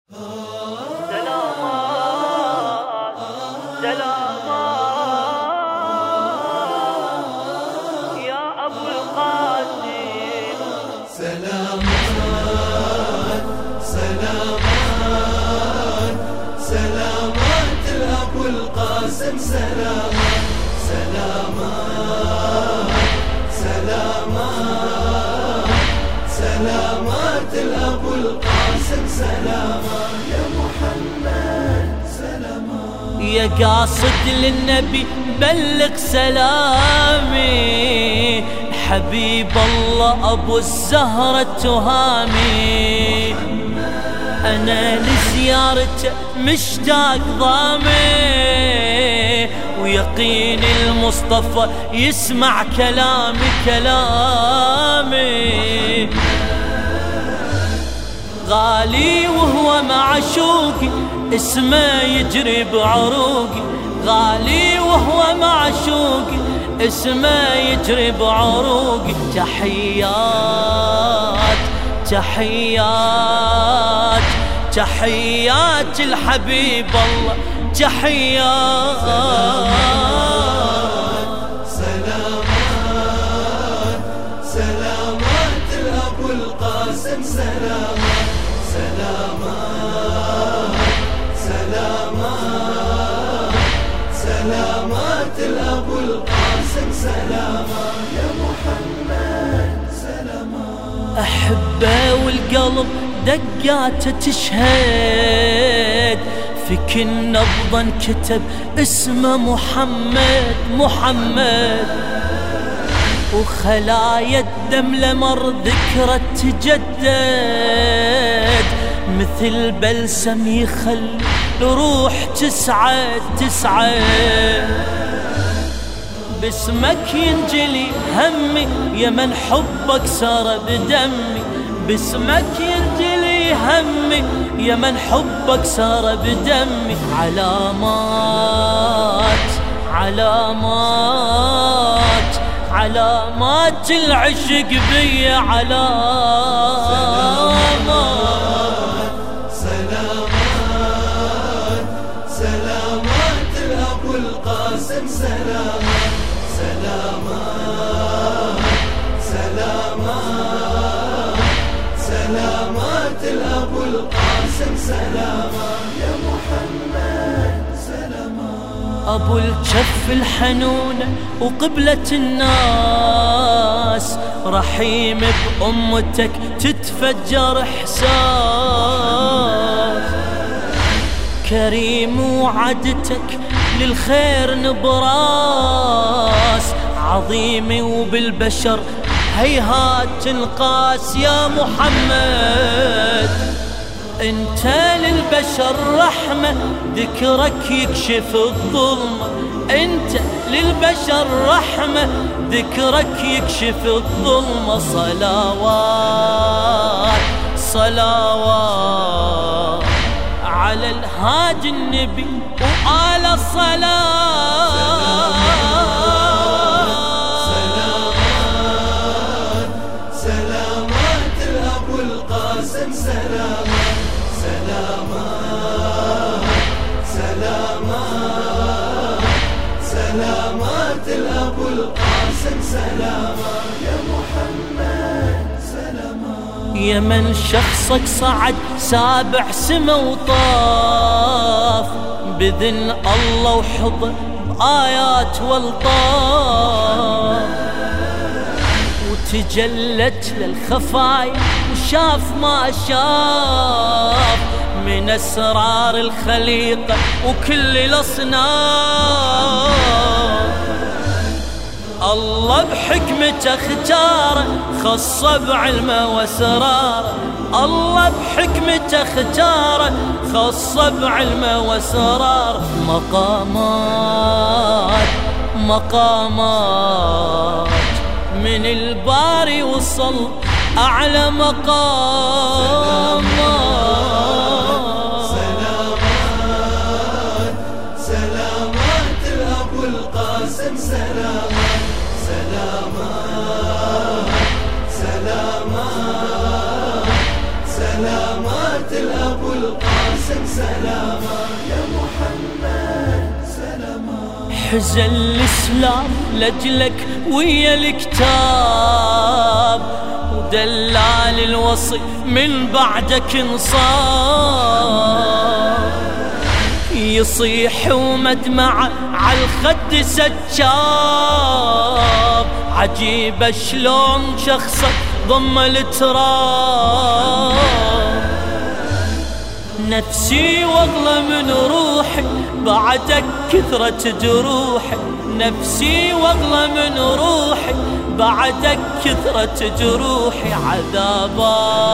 سلامات سلامات يا أبو القاسم سلامات سلامات سلامات الأبو القاسم سلامات سلامات سلامات سلامات الأبو القاسم سلامات يا محمد سلامات يا قاصد للنبي بلغ سلامي حبيب الله أبو الزهرة التهامي أنا لزيارته مشتاق ضامي ويقين المصطفى يسمع كلامي كلامي غالي وهو معشوقي اسمه يجري بعروقي غالي وهو معشوقي اسمه يجري بعروقي تحيات تحيات تحيات الحبيب الله تحيات سلامات سلامات الأبو القاسم سلامات سلامات سلامات سلامات الأبو القاسم سلامات يا محمد سلامات أحبه والقلب دقاته تشهد في كل نبضة كتب اسمه محمد محمد وخلايا الدم لمر ذكرى تجدد مثل بلسم يخلي الروح تسعد تسعد باسمك ينجلي همي يا من حبك سار بدمي باسمك ينجلي همي يا من حبك سار بدمي علامات علامات علامات العشق بي علامات سلامات سلامات الأبو القاسم سلامات سلامات سلامات سلامات الأبو القاسم سلامات يا محمد سلامات أبو الجف الحنونة وقبلة الناس رحيم بأمتك تتفجر إحساس كريم وعدتك للخير نبراس عظيم وبالبشر هيهات تنقاس يا محمد انت للبشر رحمة ذكرك يكشف الظلمة انت للبشر رحمة ذكرك يكشف الظلمة صلوات صلوات على الهاج النبي وآل الصلاة سلامات الأبو القاسم سلامات سلامات سلامات سلامات الأبو القاسم سلامات يا محمد سلامات يا من شخصك صعد سابع سما وطاف بذن الله وحضر بآيات والطاف وتجلت للخفايا وشاف ما شاف من أسرار الخليقة وكل الأصناف الله بحكمته اختاره خصه بعلمه واسراره الله بحكمته اختاره خصه بعلمه واسراره مقامات مقامات من الباري وصل اعلى مقامات سلامات سلامات الأبو القاسم سلامات سلامات سلامات سلامات الأبو القاسم القاسم سلاما يا محمد سلاما حزن الإسلام لجلك ويا الكتاب ودلال الوصي من بعدك انصاب يصيح ومدمعه عالخد سجاب عجيبة شلون شخصك ضم التراب نفسي واغلى من روحي بعدك كثرة جروحي نفسي واغلى من روحي بعدك كثرة جروحي عذابا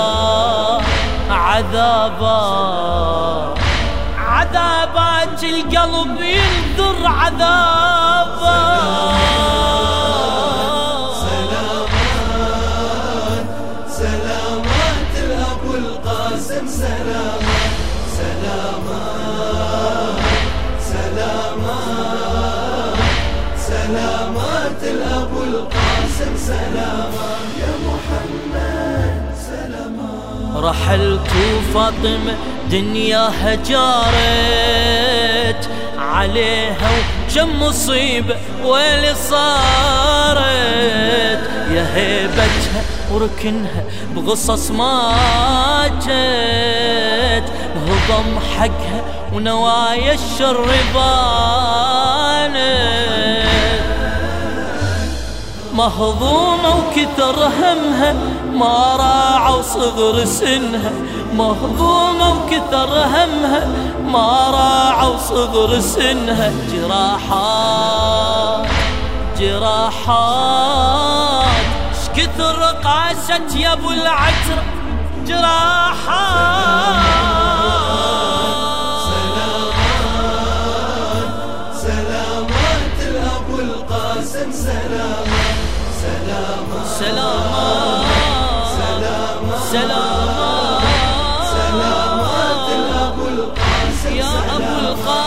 عذابا عذابات القلب ينذر عذابا سلامات سلامات الأبو القاسم سلامات سلامات سلامات سلامات الأبو القاسم سلامات يا محمد سلامات رحلت وفاطمة دنياها جارت عليها وكم مصيبة ويلي صارت يا هيبتها وركنها بغصص ما جت هضم حقها ونوايا الشر بانت مهضومة وكثر همها ما راعوا صغر سنها مهضومة وكثر همها ما راعوا صغر سنها جراحات جراحات شكثر قاست يا ابو العترة جراحات سلامات الأبو القاسم سلامات سلامات سلامات سلامات سلامات سلامات الأبو القاسم يا أبو القاسم